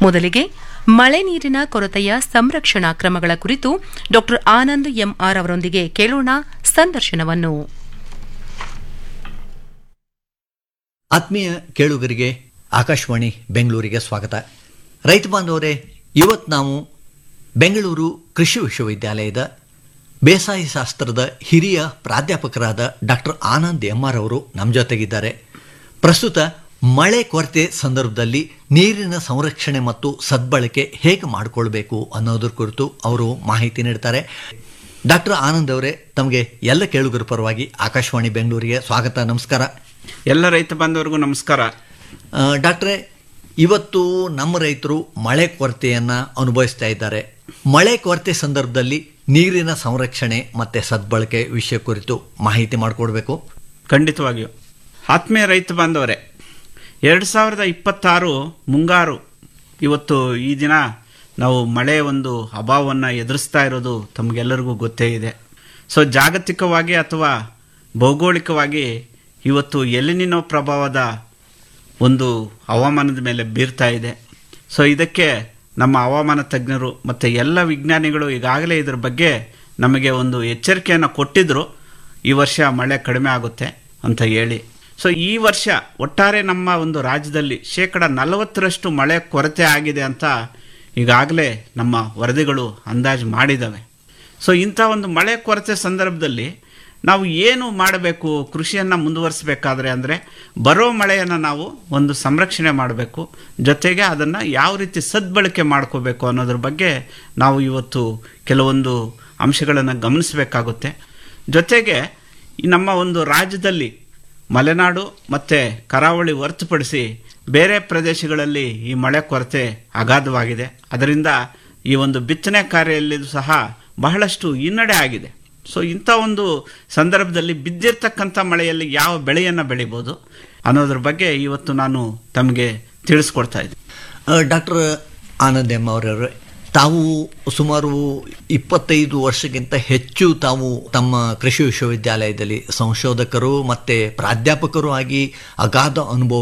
ಮೊದಲಿಗೆ ಮಳೆ ನೀರಿನ ಕೊರತೆಯ ಸಂರಕ್ಷಣಾ ಕ್ರಮಗಳ ಕುರಿತು ಡಾ ಆನಂದ್ ಎಂಆರ್ ಅವರೊಂದಿಗೆ ಕೇಳೋಣ ಸಂದರ್ಶನವನ್ನು ಆತ್ಮೀಯ ಕೇಳುಗರಿಗೆ ಆಕಾಶವಾಣಿ ಬೆಂಗಳೂರಿಗೆ ಸ್ವಾಗತ ರೈತ ಬಾಂಧವರೇ ಇವತ್ತು ನಾವು ಬೆಂಗಳೂರು ಕೃಷಿ ವಿಶ್ವವಿದ್ಯಾಲಯದ ಬೇಸಾಯ ಶಾಸ್ತ್ರದ ಹಿರಿಯ ಪ್ರಾಧ್ಯಾಪಕರಾದ ಡಾಕ್ಟರ್ ಆನಂದ್ ಎಂ ಆರ್ ಅವರು ನಮ್ಮ ಜೊತೆಗಿದ್ದಾರೆ ಪ್ರಸ್ತುತ ಮಳೆ ಕೊರತೆ ಸಂದರ್ಭದಲ್ಲಿ ನೀರಿನ ಸಂರಕ್ಷಣೆ ಮತ್ತು ಸದ್ಬಳಕೆ ಹೇಗೆ ಮಾಡಿಕೊಳ್ಬೇಕು ಅನ್ನೋದ್ರ ಕುರಿತು ಅವರು ಮಾಹಿತಿ ನೀಡ್ತಾರೆ ಡಾಕ್ಟರ್ ಆನಂದ್ ಅವರೇ ತಮಗೆ ಎಲ್ಲ ಕೇಳುಗರ ಪರವಾಗಿ ಆಕಾಶವಾಣಿ ಬೆಂಗಳೂರಿಗೆ ಸ್ವಾಗತ ನಮಸ್ಕಾರ ಎಲ್ಲ ರೈತ ಬಾಂಧವರಿಗೂ ನಮಸ್ಕಾರ ಆ, ಡಾಕ್ಟ್ರೇ ಇವತ್ತು ನಮ್ಮ ರೈತರು ಮಳೆ ಕೊರತೆಯನ್ನು ಅನುಭವಿಸ್ತಾ ಇದ್ದಾರೆ ಮಳೆ ಕೊರತೆ ಸಂದರ್ಭದಲ್ಲಿ ನೀರಿನ ಸಂರಕ್ಷಣೆ ಮತ್ತು ಸದ್ಬಳಕೆ ವಿಷಯ ಕುರಿತು ಮಾಹಿತಿ ಮಾಡಿಕೊಡ್ಬೇಕು ಖಂಡಿತವಾಗಿಯೂ ಆತ್ಮೀಯ ರೈತ ಬಾಂಧವರೇ ಎರಡು ಸಾವಿರದ ಇಪ್ಪತ್ತಾರು ಮುಂಗಾರು ಇವತ್ತು ಈ ದಿನ ನಾವು ಮಳೆ ಒಂದು ಅಭಾವವನ್ನು ಎದುರಿಸ್ತಾ ಇರೋದು ತಮಗೆಲ್ಲರಿಗೂ ಗೊತ್ತೇ ಇದೆ ಸೊ ಜಾಗತಿಕವಾಗಿ ಅಥವಾ ಭೌಗೋಳಿಕವಾಗಿ ಇವತ್ತು ಎಲಿನಿನೋ ಪ್ರಭಾವದ ಒಂದು ಹವಾಮಾನದ ಮೇಲೆ ಬೀರ್ತಾ ಇದೆ ಸೊ ಇದಕ್ಕೆ ನಮ್ಮ ಹವಾಮಾನ ತಜ್ಞರು ಮತ್ತು ಎಲ್ಲ ವಿಜ್ಞಾನಿಗಳು ಈಗಾಗಲೇ ಇದರ ಬಗ್ಗೆ ನಮಗೆ ಒಂದು ಎಚ್ಚರಿಕೆಯನ್ನು ಕೊಟ್ಟಿದ್ದರು ಈ ವರ್ಷ ಮಳೆ ಕಡಿಮೆ ಆಗುತ್ತೆ ಅಂತ ಹೇಳಿ ಸೊ ಈ ವರ್ಷ ಒಟ್ಟಾರೆ ನಮ್ಮ ಒಂದು ರಾಜ್ಯದಲ್ಲಿ ಶೇಕಡ ನಲವತ್ತರಷ್ಟು ಮಳೆ ಕೊರತೆ ಆಗಿದೆ ಅಂತ ಈಗಾಗಲೇ ನಮ್ಮ ವರದಿಗಳು ಅಂದಾಜು ಮಾಡಿದ್ದಾವೆ ಸೊ ಇಂಥ ಒಂದು ಮಳೆ ಕೊರತೆ ಸಂದರ್ಭದಲ್ಲಿ ನಾವು ಏನು ಮಾಡಬೇಕು ಕೃಷಿಯನ್ನು ಮುಂದುವರಿಸಬೇಕಾದ್ರೆ ಅಂದರೆ ಬರೋ ಮಳೆಯನ್ನು ನಾವು ಒಂದು ಸಂರಕ್ಷಣೆ ಮಾಡಬೇಕು ಜೊತೆಗೆ ಅದನ್ನು ಯಾವ ರೀತಿ ಸದ್ಬಳಕೆ ಮಾಡ್ಕೋಬೇಕು ಅನ್ನೋದ್ರ ಬಗ್ಗೆ ನಾವು ಇವತ್ತು ಕೆಲವೊಂದು ಅಂಶಗಳನ್ನು ಗಮನಿಸಬೇಕಾಗುತ್ತೆ ಜೊತೆಗೆ ಈ ನಮ್ಮ ಒಂದು ರಾಜ್ಯದಲ್ಲಿ ಮಲೆನಾಡು ಮತ್ತು ಕರಾವಳಿ ಹೊರತುಪಡಿಸಿ ಬೇರೆ ಪ್ರದೇಶಗಳಲ್ಲಿ ಈ ಮಳೆ ಕೊರತೆ ಅಗಾಧವಾಗಿದೆ ಅದರಿಂದ ಈ ಒಂದು ಬಿತ್ತನೆ ಕಾರ್ಯದಲ್ಲಿ ಸಹ ಬಹಳಷ್ಟು ಹಿನ್ನಡೆ ಆಗಿದೆ ಸೊ ಇಂಥ ಒಂದು ಸಂದರ್ಭದಲ್ಲಿ ಬಿದ್ದಿರ್ತಕ್ಕಂಥ ಮಳೆಯಲ್ಲಿ ಯಾವ ಬೆಳೆಯನ್ನು ಬೆಳಿಬೋದು ಅನ್ನೋದ್ರ ಬಗ್ಗೆ ಇವತ್ತು ನಾನು ತಮಗೆ ತಿಳಿಸ್ಕೊಡ್ತಾ ಇದ್ದೀನಿ ಡಾಕ್ಟರ್ ಆನಂದ್ ಎಂ ಅವರವರೇ ತಾವು ಸುಮಾರು ಇಪ್ಪತ್ತೈದು ವರ್ಷಕ್ಕಿಂತ ಹೆಚ್ಚು ತಾವು ತಮ್ಮ ಕೃಷಿ ವಿಶ್ವವಿದ್ಯಾಲಯದಲ್ಲಿ ಸಂಶೋಧಕರು ಮತ್ತು ಪ್ರಾಧ್ಯಾಪಕರು ಆಗಿ ಅಗಾಧ ಅನುಭವ